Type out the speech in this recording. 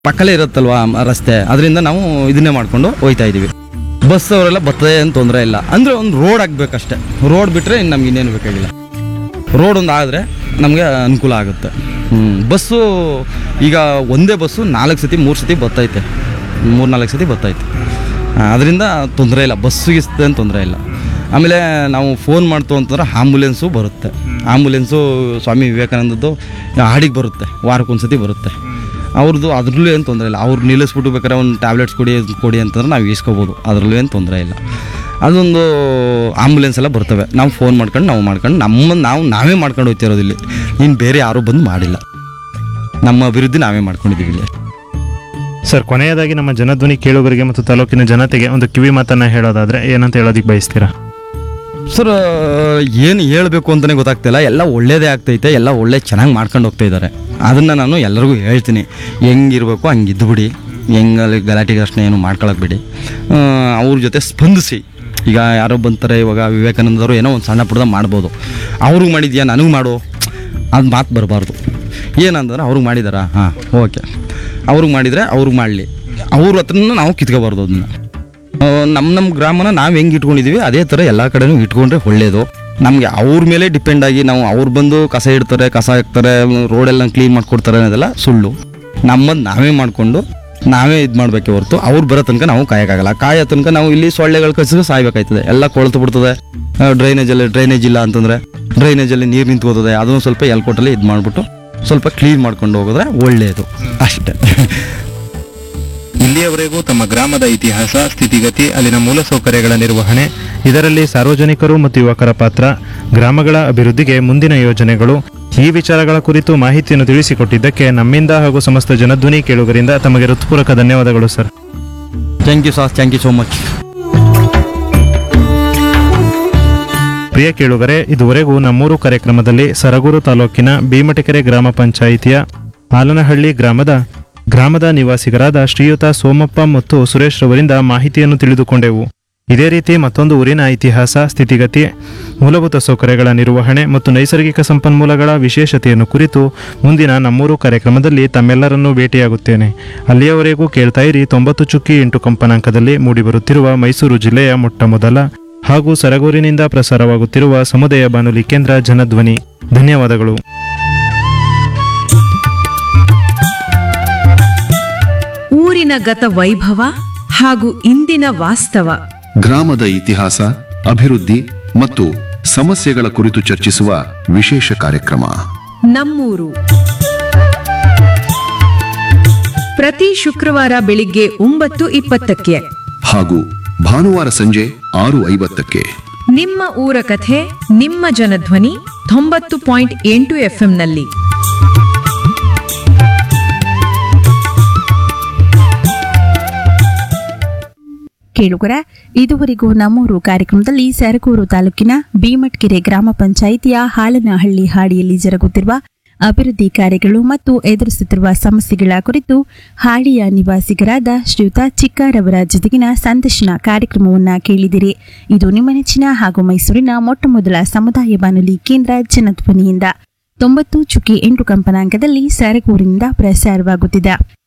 ಪಕ್ಕಲೇ ಇರುತ್ತಲ್ವಾ ಮ- ರಸ್ತೆ ಅದರಿಂದ ನಾವು ಇದನ್ನೇ ಮಾಡ್ಕೊಂಡು ಹೋಯ್ತಾ ಇದ್ದೀವಿ ಬಸ್ ಅವರೆಲ್ಲ ಬರ್ತದೆ ಏನು ತೊಂದರೆ ಇಲ್ಲ ಅಂದರೆ ಒಂದು ರೋಡ್ ಆಗಬೇಕಷ್ಟೆ ರೋಡ್ ಬಿಟ್ಟರೆ ಇನ್ನು ನಮ್ಗೆ ಇನ್ನೇನು ಬೇಕಾಗಿಲ್ಲ ರೋಡ್ ಒಂದು ಆದರೆ ನಮಗೆ ಅನುಕೂಲ ಆಗುತ್ತೆ ಹ್ಞೂ ಬಸ್ಸು ಈಗ ಒಂದೇ ಬಸ್ಸು ನಾಲ್ಕು ಸತಿ ಮೂರು ಸತಿ ಬರ್ತೈತೆ ಮೂರು ನಾಲ್ಕು ಸತಿ ಬರ್ತೈತೆ ಅದರಿಂದ ತೊಂದರೆ ಇಲ್ಲ ಬಸ್ಸಿಗೆ ಏನು ತೊಂದರೆ ಇಲ್ಲ ಆಮೇಲೆ ನಾವು ಫೋನ್ ಮಾಡ್ತು ಅಂತಂದ್ರೆ ಆಂಬುಲೆನ್ಸು ಬರುತ್ತೆ ಆಂಬುಲೆನ್ಸು ಸ್ವಾಮಿ ವಿವೇಕಾನಂದದ್ದು ಹಾಡಿಗೆ ಬರುತ್ತೆ ವಾರಕ್ಕೊಂದು ಸತಿ ಬರುತ್ತೆ ಅವ್ರದ್ದು ಅದ್ರಲ್ಲೂ ಏನು ತೊಂದರೆ ಇಲ್ಲ ಅವ್ರು ನಿಲ್ಲಿಸ್ಬಿಟ್ಟು ಬೇಕಾದ್ರೆ ಒಂದು ಟ್ಯಾಬ್ಲೆಟ್ಸ್ ಕೊಡಿ ಅದ್ನ ಕೊಡಿ ಅಂತಂದ್ರೆ ನಾವು ಇಸ್ಕೋಬೋದು ಅದರಲ್ಲೂ ಏನು ತೊಂದರೆ ಇಲ್ಲ ಅದೊಂದು ಆಂಬುಲೆನ್ಸ್ ಎಲ್ಲ ಬರ್ತವೆ ನಾವು ಫೋನ್ ಮಾಡ್ಕೊಂಡು ನಾವು ಮಾಡ್ಕೊಂಡು ನಮ್ಮ ನಾವು ನಾವೇ ಮಾಡ್ಕೊಂಡು ಹೋಗ್ತಿರೋದು ಇಲ್ಲಿ ಇನ್ನು ಬೇರೆ ಯಾರೂ ಬಂದು ಮಾಡಿಲ್ಲ ನಮ್ಮ ಅಭಿವೃದ್ಧಿ ನಾವೇ ಮಾಡ್ಕೊಂಡಿದ್ದೀವಿ ಇಲ್ಲಿ ಸರ್ ಕೊನೆಯದಾಗಿ ನಮ್ಮ ಜನಧ್ವನಿ ಕೇಳುಗರಿಗೆ ಮತ್ತು ತಾಲೂಕಿನ ಜನತೆಗೆ ಒಂದು ಕಿವಿ ಮಾತನ್ನ ಹೇಳೋದಾದ್ರೆ ಏನಂತ ಹೇಳೋದಿಕ್ ಬಯಸ್ತೀರಾ ಸರ್ ಏನು ಹೇಳಬೇಕು ಅಂತಲೇ ಗೊತ್ತಾಗ್ತಿಲ್ಲ ಎಲ್ಲ ಒಳ್ಳೇದೇ ಆಗ್ತೈತೆ ಎಲ್ಲ ಒಳ್ಳೆ ಚೆನ್ನಾಗಿ ಮಾಡ್ಕೊಂಡು ಹೋಗ್ತಾ ಇದ್ದಾರೆ ಅದನ್ನು ನಾನು ಎಲ್ಲರಿಗೂ ಹೇಳ್ತೀನಿ ಹೆಂಗಿರ್ಬೇಕು ಹಂಗೆ ಇದ್ದುಬಿಡಿ ಹೆಂಗಲ್ಲಿ ಗಲಾಟೆ ಅಷ್ಟೇ ಏನು ಮಾಡ್ಕೊಳಕ್ಕೆ ಬಿಡಿ ಆ, ಅವ್ರ ಜೊತೆ ಸ್ಪಂದಿಸಿ ಈಗ ಯಾರೋ ಬಂತಾರೆ ಇವಾಗ ವಿವೇಕಾನಂದವರು ಏನೋ ಒಂದು ಸಣ್ಣ ಪುಟ್ಟದ ಮಾಡ್ಬೋದು ಅವ್ರಿಗೆ ಮಾಡಿದ್ಯಾ ನನಗೆ ಮಾಡು ಅದು ಮಾತು ಬರಬಾರ್ದು ಏನಂದ್ರೆ ಅವ್ರಿಗೆ ಮಾಡಿದಾರಾ ಹಾಂ ಓಕೆ ಅವ್ರಿಗೆ ಮಾಡಿದರೆ ಅವ್ರಿಗೆ ಮಾಡಲಿ ಅವ್ರ ಹತ್ರನೂ ನಾವು ಕಿತ್ಕೋಬಾರ್ದು ಅದನ್ನು ನಮ್ಮ ನಮ್ಮ ಗ್ರಾಮನ ನಾವು ಹೆಂಗೆ ಇಟ್ಕೊಂಡಿದ್ದೀವಿ ಅದೇ ಥರ ಎಲ್ಲ ಕಡೆನೂ ಇಟ್ಕೊಂಡ್ರೆ ಒಳ್ಳೆಯದು ನಮಗೆ ಅವ್ರ ಮೇಲೆ ಡಿಪೆಂಡ್ ಆಗಿ ನಾವು ಅವ್ರು ಬಂದು ಕಸ ಇಡ್ತಾರೆ ಕಸ ಹಾಕ್ತಾರೆ ರೋಡೆಲ್ಲ ಕ್ಲೀನ್ ಮಾಡ್ಕೊಡ್ತಾರೆ ಅನ್ನೋದೆಲ್ಲ ಸುಳ್ಳು ನಮ್ಮದು ನಾವೇ ಮಾಡಿಕೊಂಡು ನಾವೇ ಇದು ಮಾಡಬೇಕೆ ಹೊರತು ಅವ್ರು ಬರೋ ತನಕ ನಾವು ಕಾಯೋಕ್ಕಾಗಲ್ಲ ಕಾಯೋ ತನಕ ನಾವು ಇಲ್ಲಿ ಸೊಳ್ಳೆಗಳು ಕಸಿದ್ರೆ ಸಾಯ್ಬೇಕಾಯ್ತದೆ ಎಲ್ಲ ಕೊಳ್ತು ಬಿಡ್ತದೆ ಡ್ರೈನೇಜಲ್ಲಿ ಡ್ರೈನೇಜ್ ಇಲ್ಲ ಅಂತಂದರೆ ಡ್ರೈನೇಜಲ್ಲಿ ನೀರು ನಿಂತ್ಕೋತದೆ ಅದನ್ನು ಸ್ವಲ್ಪ ಎಲ್ಕೊಟ್ಟಲ್ಲಿ ಇದು ಮಾಡಿಬಿಟ್ಟು ಸ್ವಲ್ಪ ಕ್ಲೀನ್ ಮಾಡ್ಕೊಂಡು ಹೋಗಿದ್ರೆ ಒಳ್ಳೆಯದು ಅಷ್ಟೇ ಇಲ್ಲಿಯವರೆಗೂ ತಮ್ಮ ಗ್ರಾಮದ ಇತಿಹಾಸ ಸ್ಥಿತಿಗತಿ ಅಲ್ಲಿನ ಮೂಲಸೌಕರ್ಯಗಳ ನಿರ್ವಹಣೆ ಇದರಲ್ಲಿ ಸಾರ್ವಜನಿಕರು ಮತ್ತು ಯುವಕರ ಪಾತ್ರ ಗ್ರಾಮಗಳ ಅಭಿವೃದ್ಧಿಗೆ ಮುಂದಿನ ಯೋಜನೆಗಳು ಈ ವಿಚಾರಗಳ ಕುರಿತು ಮಾಹಿತಿಯನ್ನು ತಿಳಿಸಿಕೊಟ್ಟಿದ್ದಕ್ಕೆ ನಮ್ಮಿಂದ ಹಾಗೂ ಸಮಸ್ತ ಜನಧ್ವನಿ ಕೇಳುಗರಿಂದ ತಮಗೆ ಹೃತ್ಪೂರ್ವಕ ಧನ್ಯವಾದಗಳು sir thank you sir thank you so much ಪ್ರಿಯ ಕೇಳುಗರೆ ಇದುವರೆಗೂ ನಮ್ಮೂರು ಕಾರ್ಯಕ್ರಮದಲ್ಲಿ ಸರಗೂರು ತಾಲೂಕಿನ ಭೀಮಟಕೆರೆ ಗ್ರಾಮ ಪಂಚಾಯಿತಿಯ ಆಲನಹಳ್ಳಿ ಗ್ರಾಮದ ಗ್ರಾಮದ ನಿವಾಸಿಗರಾದ ಶ್ರೀಯುತ ಸೋಮಪ್ಪ ಮತ್ತು ಸುರೇಶ್ ರವರಿಂದ ಮಾಹಿತಿಯನ್ನು ತಿಳಿದುಕೊಂಡೆವು ಇದೇ ರೀತಿ ಮತ್ತೊಂದು ಊರಿನ ಇತಿಹಾಸ ಸ್ಥಿತಿಗತಿ ಮೂಲಭೂತ ಸೌಕರ್ಯಗಳ ನಿರ್ವಹಣೆ ಮತ್ತು ನೈಸರ್ಗಿಕ ಸಂಪನ್ಮೂಲಗಳ ವಿಶೇಷತೆಯನ್ನು ಕುರಿತು ಮುಂದಿನ ನಮ್ಮೂರು ಕಾರ್ಯಕ್ರಮದಲ್ಲಿ ತಮ್ಮೆಲ್ಲರನ್ನೂ ಭೇಟಿಯಾಗುತ್ತೇನೆ ಅಲ್ಲಿಯವರೆಗೂ ಕೇಳ್ತಾ ಇರಿ ತೊಂಬತ್ತು ಚುಕ್ಕಿ ಎಂಟು ಕಂಪನಾಂಕದಲ್ಲಿ ಮೂಡಿಬರುತ್ತಿರುವ ಮೈಸೂರು ಜಿಲ್ಲೆಯ ಮೊಟ್ಟಮೊದಲ ಹಾಗೂ ಸರಗೂರಿನಿಂದ ಪ್ರಸಾರವಾಗುತ್ತಿರುವ ಸಮುದಾಯ ಬಾನುಲಿ ಕೇಂದ್ರ ಜನಧ್ವನಿ ಧನ್ಯವಾದಗಳು ಊರಿನ ಗತ ವೈಭವ ಹಾಗೂ ಇಂದಿನ ವಾಸ್ತವ ಗ್ರಾಮದ ಇತಿಹಾಸ ಅಭಿವೃದ್ಧಿ ಮತ್ತು ಸಮಸ್ಯೆಗಳ ಕುರಿತು ಚರ್ಚಿಸುವ ವಿಶೇಷ ಕಾರ್ಯಕ್ರಮ ನಮ್ಮೂರು ಪ್ರತಿ ಶುಕ್ರವಾರ ಬೆಳಿಗ್ಗೆ ಒಂಬತ್ತು ಇಪ್ಪತ್ತಕ್ಕೆ ಹಾಗೂ ಭಾನುವಾರ ಸಂಜೆ ಆರು ಐವತ್ತಕ್ಕೆ ನಿಮ್ಮ ಊರ ಕಥೆ ನಿಮ್ಮ ಜನಧ್ವನಿ ತೊಂಬತ್ತು ಪಾಯಿಂಟ್ ಎಂಟು ಎಫ್ಎಂನಲ್ಲಿ ಕೇಳುಗರ ಇದುವರೆಗೂ ನಮ್ಮೂರು ಕಾರ್ಯಕ್ರಮದಲ್ಲಿ ಸರಗೂರು ತಾಲೂಕಿನ ಭೀಮಟ್ಕೆರೆ ಗ್ರಾಮ ಪಂಚಾಯಿತಿಯ ಹಾಲನಹಳ್ಳಿ ಹಾಡಿಯಲ್ಲಿ ಜರುಗುತ್ತಿರುವ ಅಭಿವೃದ್ಧಿ ಕಾರ್ಯಗಳು ಮತ್ತು ಎದುರಿಸುತ್ತಿರುವ ಸಮಸ್ಯೆಗಳ ಕುರಿತು ಹಾಡಿಯ ನಿವಾಸಿಗರಾದ ಶ್ರೀಯುತ ಚಿಕ್ಕಾರವರ ಜೊತೆಗಿನ ಸಂದರ್ಶನ ಕಾರ್ಯಕ್ರಮವನ್ನ ಕೇಳಿದಿರಿ ಇದು ನಿಮ್ಮ ನೆಚ್ಚಿನ ಹಾಗೂ ಮೈಸೂರಿನ ಮೊಟ್ಟಮೊದಲ ಸಮುದಾಯ ಬಾನುಲಿ ಕೇಂದ್ರ ಜನಧ್ವನಿಯಿಂದ ತೊಂಬತ್ತು ಚುಕ್ಕಿ ಎಂಟು ಕಂಪನಾಂಕದಲ್ಲಿ ಸರಗೂರಿನಿಂದ ಪ್ರಸಾರವಾಗುತ್ತಿದೆ